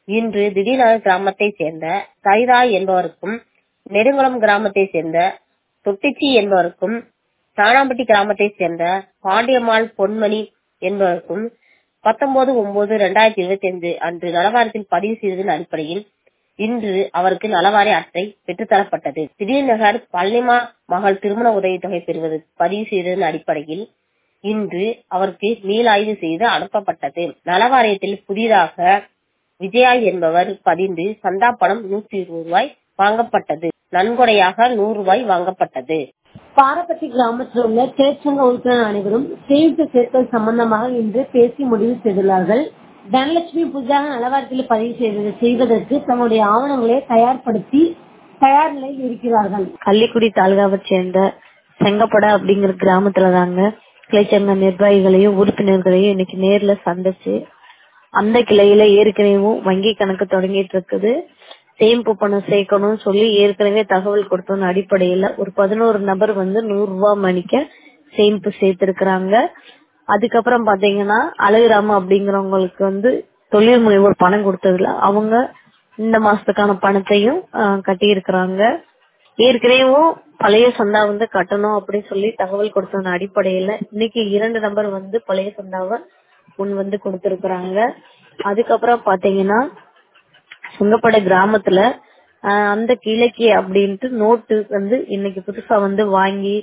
இன்று திடீர்நகர் கிராமத்தைச் சேர்ந்த சரிதா என்பவருக்கும் நெடுங்குளம் கிராமத்தைச் சேர்ந்த தொட்டிச்சி என்பவருக்கும் தானாம்பட்டி கிராமத்தைச் சேர்ந்த பாண்டியம்மாள் பொன்மணி என்பவருக்கும் பத்தொன்பது ஒன்பது இரண்டாயிரத்தி இருபத்தி ஐந்து அன்று நலவாரியத்தில் பதிவு செய்ததன் அடிப்படையில் இன்று அவருக்கு நலவாரிய அட்டை பெற்றுத்தரப்பட்டது திடீர்நகர் பழனிமா மகள் திருமண உதவித்தொகை பெறுவது பதிவு செய்ததன் அடிப்படையில் இன்று அவருக்கு மீளாய்வு செய்து அனுப்பப்பட்டது நலவாரியத்தில் புதிதாக விஜயா என்பவர் பதிந்து சந்தா பணம் நூத்தி இருபது ரூபாய் வாங்கப்பட்டது நன்கொடையாக நூறு ரூபாய் வாங்கப்பட்டது பாரப்பட்டி கிராமத்தில் உள்ள கிளைச்சங்க உறுப்பினர் அனைவரும் சேமிப்பு சேர்த்தல் சம்பந்தமாக இன்று பேசி முடிவு செய்துள்ளார்கள் தனலட்சுமி புதிதாக நலவாரியத்தில் பதிவு செய்வது செய்வதற்கு தங்களுடைய ஆவணங்களை தயார்படுத்தி தயார் நிலையில் இருக்கிறார்கள் கள்ளிக்குடி தாலுகாவை சேர்ந்த செங்கப்பட அப்படிங்கிற கிராமத்துல தாங்க கிளைச்சங்க நிர்வாகிகளையும் உறுப்பினர்களையும் இன்னைக்கு நேர்ல சந்திச்சு அந்த கிளையில ஏற்கனவே வங்கி கணக்கு தொடங்கிட்டு இருக்குது சேமிப்பு பணம் சேர்க்கணும்னு சொல்லி ஏற்கனவே தகவல் கொடுத்தோம் அடிப்படையில ஒரு பதினோரு நபர் வந்து நூறு ரூபாய் மணிக்க சேமிப்பு சேர்த்திருக்கிறாங்க அதுக்கப்புறம் பாத்தீங்கன்னா அழகுராம அப்படிங்கிறவங்களுக்கு வந்து தொழில் முனைவோர் பணம் கொடுத்ததுல அவங்க இந்த மாசத்துக்கான பணத்தையும் கட்டி இருக்கிறாங்க ஏற்கனவே பழைய சந்தா வந்து கட்டணும் அப்படின்னு சொல்லி தகவல் கொடுத்த அடிப்படையில இன்னைக்கு இரண்டு நபர் வந்து பழைய சந்தாவை முன் வந்து கொடுத்திருக்கிறாங்க அதுக்கப்புறம் பாத்தீங்கன்னா சுங்கப்பட கிராமத்துல அந்த கிழக்கி அப்படின்ட்டு நோட்டு வந்து இன்னைக்கு புதுசா வந்து வாங்கி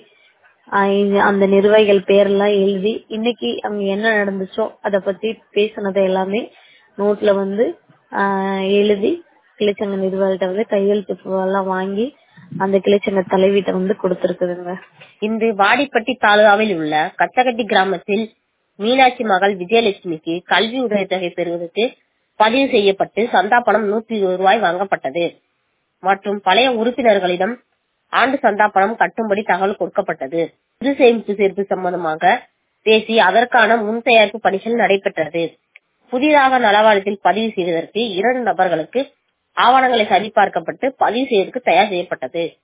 அந்த நிர்வாகிகள் பேரெல்லாம் எழுதி இன்னைக்கு அங்க என்ன நடந்துச்சோ அத பத்தி பேசினதை எல்லாமே நோட்ல வந்து எழுதி கிளைச்சங்க நிர்வாகிகிட்ட வந்து கையெழுத்து எல்லாம் வாங்கி அந்த கிளைச்சங்க தலைவிட்ட வந்து கொடுத்திருக்குதுங்க இன்று வாடிப்பட்டி தாலுகாவில் உள்ள கச்சகட்டி கிராமத்தில் மீனாட்சி மகள் விஜயலட்சுமிக்கு கல்வி உதவித்தொகை பெறுவதற்கு பதிவு செய்யப்பட்டு சந்தா பணம் நூத்தி இருபது ரூபாய் வாங்கப்பட்டது மற்றும் பழைய உறுப்பினர்களிடம் ஆண்டு சந்தா பணம் கட்டும்படி தகவல் கொடுக்கப்பட்டது சிறு சேமிப்பு சேர்ப்பு சம்பந்தமாக பேசி அதற்கான முன் தயாரிப்பு பணிகள் நடைபெற்றது புதிதாக நலவாரியத்தில் பதிவு செய்வதற்கு இரண்டு நபர்களுக்கு ஆவணங்களை சரிபார்க்கப்பட்டு பதிவு செய்வதற்கு தயார் செய்யப்பட்டது